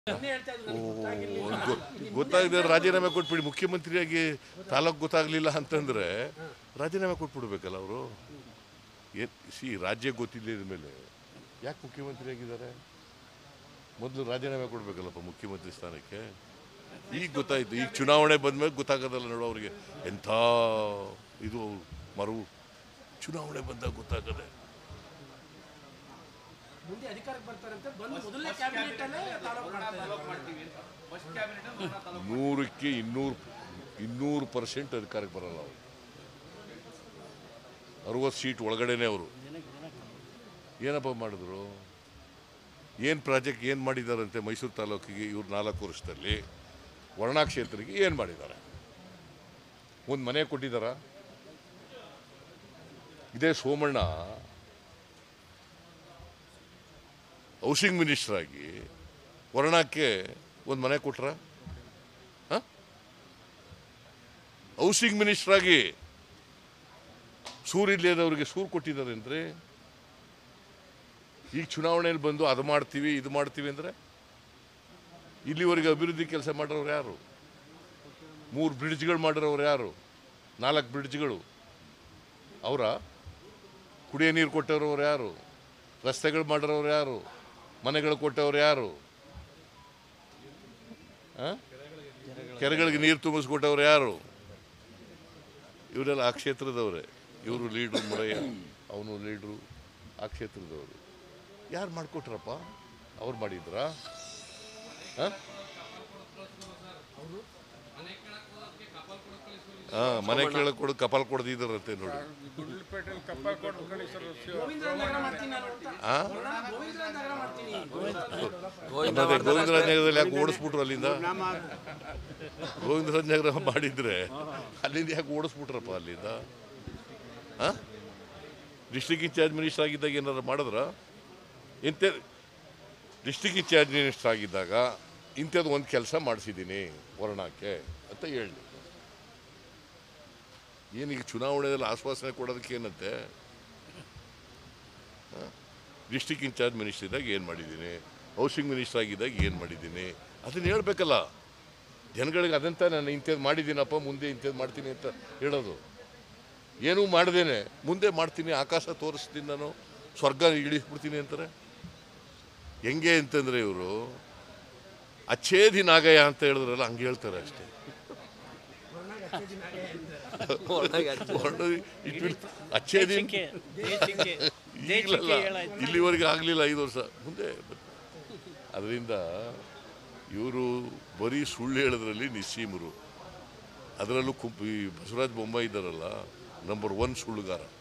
ಗೊತ್ತಾಗದೆ ರಾಜೀನಾಮೆ ಕೊಟ್ಬಿಡಿ ಮುಖ್ಯಮಂತ್ರಿಯಾಗಿ ತಾಲೂಕು ಗೊತ್ತಾಗ್ಲಿಲ್ಲ ಅಂತಂದ್ರೆ ರಾಜೀನಾಮೆ ಕೊಟ್ಬಿಡ್ಬೇಕಲ್ಲ ಅವರು ಏನ್ ಸಿ ರಾಜ್ಯ ಗೊತ್ತಿಲ್ಲದ ಮೇಲೆ ಯಾಕೆ ಮುಖ್ಯಮಂತ್ರಿ ಆಗಿದ್ದಾರೆ ಮೊದಲು ರಾಜೀನಾಮೆ ಕೊಡ್ಬೇಕಲ್ಲಪ್ಪ ಮುಖ್ಯಮಂತ್ರಿ ಸ್ಥಾನಕ್ಕೆ ಈಗ ಗೊತ್ತಾಯ್ತು ಈಗ ಚುನಾವಣೆ ಬಂದ್ಮೇಲೆ ಗೊತ್ತಾಗೋದಲ್ಲ ನೋಡು ಅವ್ರಿಗೆ ಎಂಥ ಇದು ಅವ್ರು ಮರವು ಚುನಾವಣೆ ಬಂದಾಗ ಗೊತ್ತಾಗದೆ ಮುಂದೆ ಅಧಿಕಾರಕ್ಕೆ ಬರ್ತಾರಂತೆ ಬಂದು ಮೊದಲನೇ ಕ್ಯಾಬಿನೆಟ್ ಅಲ್ಲೇ ತಾಲೂಕು ಮಾಡ್ತಾರೆ ನೂರಕ್ಕೆ ಇನ್ನೂರು ಇನ್ನೂರು ಪರ್ಸೆಂಟ್ ಅಧಿಕಾರಕ್ಕೆ ಬರಲ್ಲ ಅವರು ಅರವತ್ತು ಸೀಟ್ ಒಳಗಡೆನೆ ಅವರು ಏನಪ್ಪ ಮಾಡಿದ್ರು ಏನು ಪ್ರಾಜೆಕ್ಟ್ ಏನು ಮಾಡಿದಾರಂತೆ ಮೈಸೂರು ತಾಲೂಕಿಗೆ ಇವ್ರು ನಾಲ್ಕು ವರ್ಷದಲ್ಲಿ ವರ್ಣಾ ಕ್ಷೇತ್ರಕ್ಕೆ ಏನು ಮಾಡಿದ್ದಾರೆ ಒಂದು ಮನೆ ಕೊಟ್ಟಿದ್ದಾರ ಇದೇ ಸೋಮಣ್ಣ ಹೌಸಿಂಗ್ ಮಿನಿಸ್ಟರ್ ಆಗಿ ವರ್ಣಕ್ಕೆ ಒಂದು ಮನೆ ಕೊಟ್ರ ಹೌಸಿಂಗ್ ಮಿನಿಸ್ಟರ್ ಆಗಿ ಸೂರು ಇಲ್ಲದವ್ರಿಗೆ ಸೂರು ಕೊಟ್ಟಿದ್ದಾರೆ ಅಂದ್ರೆ ಈಗ ಚುನಾವಣೆಯಲ್ಲಿ ಬಂದು ಅದು ಮಾಡ್ತೀವಿ ಇದು ಮಾಡ್ತೀವಿ ಅಂದರೆ ಇಲ್ಲಿವರೆಗೆ ಅಭಿವೃದ್ಧಿ ಕೆಲಸ ಮಾಡಿರೋರು ಯಾರು ಮೂರು ಬ್ರಿಡ್ಜ್ಗಳು ಮಾಡಿರೋರು ಯಾರು ನಾಲ್ಕು ಬ್ರಿಡ್ಜ್ಗಳು ಅವರ ಕುಡಿಯೋ ನೀರು ಕೊಟ್ಟವ್ರವ್ರು ಯಾರು ರಸ್ತೆಗಳು ಮಾಡಿರೋರು ಯಾರು ಮನೆಗಳು ಕೊಟ್ಟವ್ರು ಯಾರು ಆ? ಕೆರೆಗಳಿಗೆ ನೀರು ತುಂಬಿಸ್ಕೊಟ್ಟವ್ರು ಯಾರು ಇವರೆಲ್ಲ ಆ ಕ್ಷೇತ್ರದವರೇ ಇವರು ಲೀಡ್ರು ಮುರಯ್ಯ ಅವನು ಲೀಡ್ರು ಆ ಕ್ಷೇತ್ರದವರು ಯಾರು ಮಾಡಿಕೊಟ್ರಪ್ಪ ಅವ್ರು ಮಾಡಿದ್ರಾ ಆ? ಆ, ಮನೆ ಕೆಳಗೆ ಕೊಡು ಕಪಾಲ್ ಕೊಡ್ದಿದ್ದಾರಂತೆ ನೋಡಿ ಗುಂಡ್ಲುಪೇಟೆಯಲ್ಲಿ ಕಪ್ಪ ಕೊಟ್ಟು ಕಳಿಸರು ಗೋವಿಂದರಾಜ್ ನಗರ ಮಾಡ್ತೀನಿ ನಾನು ಅಂತ ಆ ಗೋವಿಂದರಾಜ್ ನಗರ ಮಾಡ್ತೀನಿ ಮತ್ತೆ ಗೋವಿಂದರಾಜ ನಗರದಲ್ಲಿ ಯಾಕೆ ಓಡಿಸ್ಬಿಟ್ರು ಅಲ್ಲಿಂದ ಗೋವಿಂದರಾಜ ನಗರ ಮಾಡಿದ್ರೆ ಅಲ್ಲಿಂದ ಯಾಕೆ ಓಡಿಸ್ಬಿಟ್ರಪ್ಪ ಅಲ್ಲಿಂದ ಡಿಸ್ಟ್ರಿಕ್ಟ್ ಇನ್ಚಾರ್ಜ್ ಮಿನಿಸ್ಟರ್ ಆಗಿದ್ದಾಗ ಏನಾರು ಮಾಡಿದ್ರ ಇಂಥ ಡಿಸ್ಟ್ರಿಕ್ಟ್ ಇನ್ಚಾರ್ಜ್ ಮಿನಿಸ್ಟರ್ ಆಗಿದ್ದಾಗ ಇಂಥದ್ದು ಒಂದು ಕೆಲಸ ಮಾಡಿಸಿದ್ದೀನಿ ವರ್ಣಕ್ಕೆ ಅಂತ ಹೇಳಿ ಏನೀಗ ಚುನಾವಣೆಯಲ್ಲಿ ಆಶ್ವಾಸನೆ ಕೊಡೋದಕ್ಕೆ ಏನಂತೆ ಡಿಸ್ಟಿಕ್ ಇನ್ಚಾರ್ಜ್ ಮಿನಿಸ್ಟರ್ ಇದ್ದಾಗ ಏನು ಮಾಡಿದ್ದೀನಿ ಹೌಸಿಂಗ್ ಮಿನಿಸ್ಟರ್ ಆಗಿದ್ದಾಗ ಏನು ಮಾಡಿದ್ದೀನಿ ಅದನ್ನ ಹೇಳ್ಬೇಕಲ್ಲ ಜನಗಳಿಗೆ ಅದಂತ ನಾನು ಇಂಥದ್ದು ಮಾಡಿದ್ದೀನಪ್ಪ ಮುಂದೆ ಇಂಥದ್ದು ಮಾಡ್ತೀನಿ ಅಂತ ಹೇಳೋದು ಏನೂ ಮಾಡ್ದೇನೆ ಮುಂದೆ ಮಾಡ್ತೀನಿ ಆಕಾಶ ತೋರಿಸ್ತೀನಿ ನಾನು ಸ್ವರ್ಗ ಇಳಿಸ್ಬಿಡ್ತೀನಿ ಅಂತಾರೆ ಹೆಂಗೆ ಅಂತಂದರೆ ಇವರು ಅಚ್ಛೇದಿ ನಾಗಯ್ಯ ಅಂತ ಹೇಳಿದ್ರಲ್ಲ ಹಂಗೆ ಹೇಳ್ತಾರೆ ಅಷ್ಟೇ ವರ್ಣ- it will- ಅಚ್ಛೇದಿ ಈಗಲಲ್ಲ ಇಲ್ಲಿವರೆಗೆ ಆಗಲಿಲ್ಲ ಐದು ವರ್ಷ ಮುಂದೆ ಅದರಿಂದ ಇವರು ಬರೀ ಸುಳ್ಳು ಹೇಳೋದ್ರಲ್ಲಿ ನಿಸ್ಸೀಮರು ಅದರಲ್ಲೂ ಕುಂಪ್ ಈ ಬಸವರಾಜ ಬೊಮ್ಮಾಯಿ ಇದ್ದಾರಲ್ಲ ನಂಬರ್ ಒನ್ ಸುಳ್ಳುಗಾರ